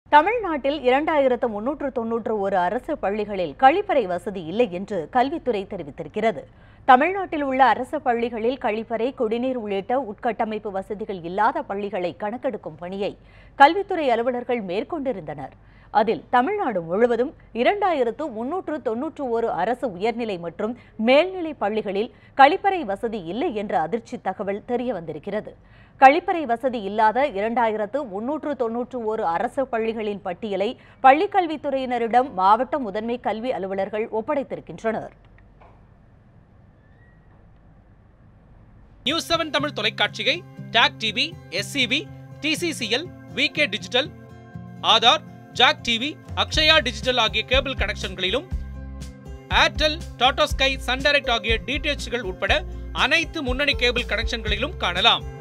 தமிழ்நாட்டில் இரண்டாயிரத்து முன்னூற்று தொன்னூற்று ஒரு அரசு பள்ளிகளில் கழிப்பறை வசதி இல்லை என்று கல்வித்துறை தெரிவித்திருக்கிறது தமிழ்நாட்டில் உள்ள அரசு பள்ளிகளில் கழிப்பறை குடிநீர் உள்ளிட்ட உட்கட்டமைப்பு வசதிகள் இல்லாத பள்ளிகளை கணக்கெடுக்கும் பணியை கல்வித்துறை அலுவலர்கள் மேற்கொண்டிருந்தனர் அதில் தமிழ்நாடு முழுவதும் இரண்டாயிரத்து முன்னூற்று தொன்னூற்று ஒரு அரசு உயர்நிலை மற்றும் மேல்நிலை பள்ளிகளில் கழிப்பறை வசதி இல்லை என்ற அதிர்ச்சி தகவல் தெரிய வந்திருக்கிறது கழிப்பறை வசதி இல்லாத இரண்டாயிரத்து முன்னூற்று தொன்னூற்று ஒரு அரசு பள்ளிகளின் பட்டியலை பள்ளிக்கல்வித்துறையினரிடம் மாவட்ட முதன்மை கல்வி அலுவலர்கள் ஒப்படைத்திருக்கின்றனர் நியூஸ் செவன் தமிழ் தொலைக்காட்சியை TAC TV SCB TCCL VK digital Aadhaar Jack TV Akshaya digital ஆகிய கேபிள் கனெக்ஷன்களிலும் Airtel Tata Sky Sun Direct ஆகிய டிடிஎச்கள் உட்பட அனைத்து முன்னணி கேபிள் கனெக்ஷன்களிலும் காணலாம்